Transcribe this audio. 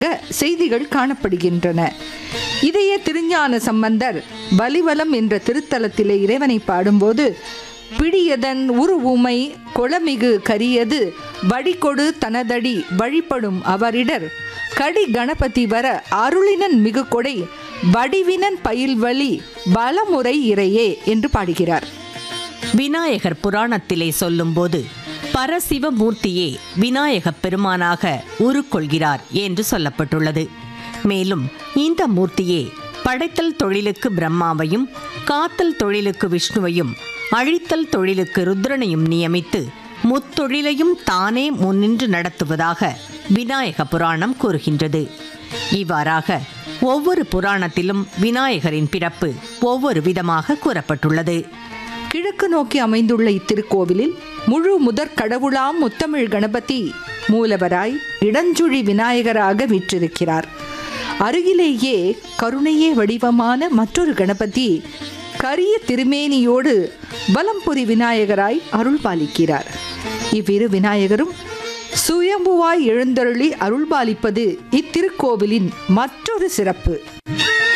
செய்திகள் காணப்படுகின்றன இதையே திருஞான சம்பந்தர் பலிவலம் என்ற திருத்தலத்திலே இறைவனை பாடும்போது பிடியதன் உருவுமை கொளமிகு கரியது வடிகொடு தனதடி வழிபடும் அவரிடர் கடி கணபதி வர அருளினன் மிகு கொடை வடிவினன் பயில்வழி பலமுறை இறையே என்று பாடுகிறார் விநாயகர் புராணத்திலே சொல்லும்போது பரசிவமூர்த்தியே விநாயகப் பெருமானாக உருக்கொள்கிறார் என்று சொல்லப்பட்டுள்ளது மேலும் இந்த மூர்த்தியே படைத்தல் தொழிலுக்கு பிரம்மாவையும் காத்தல் தொழிலுக்கு விஷ்ணுவையும் அழித்தல் தொழிலுக்கு ருத்ரனையும் நியமித்து முத்தொழிலையும் தானே முன்னின்று நடத்துவதாக விநாயக புராணம் கூறுகின்றது இவ்வாறாக ஒவ்வொரு புராணத்திலும் விநாயகரின் பிறப்பு ஒவ்வொரு விதமாக கூறப்பட்டுள்ளது கிழக்கு நோக்கி அமைந்துள்ள இத்திருக்கோவிலில் முழு முதற் கடவுளாம் முத்தமிழ் கணபதி மூலவராய் இடஞ்சுழி விநாயகராக வீற்றிருக்கிறார் அருகிலேயே கருணையே வடிவமான மற்றொரு கணபதி கரிய திருமேனியோடு பலம்புரி விநாயகராய் அருள் பாலிக்கிறார் இவ்விரு விநாயகரும் சுயம்புவாய் எழுந்தருளி அருள்பாலிப்பது இத்திருக்கோவிலின் மற்றொரு சிறப்பு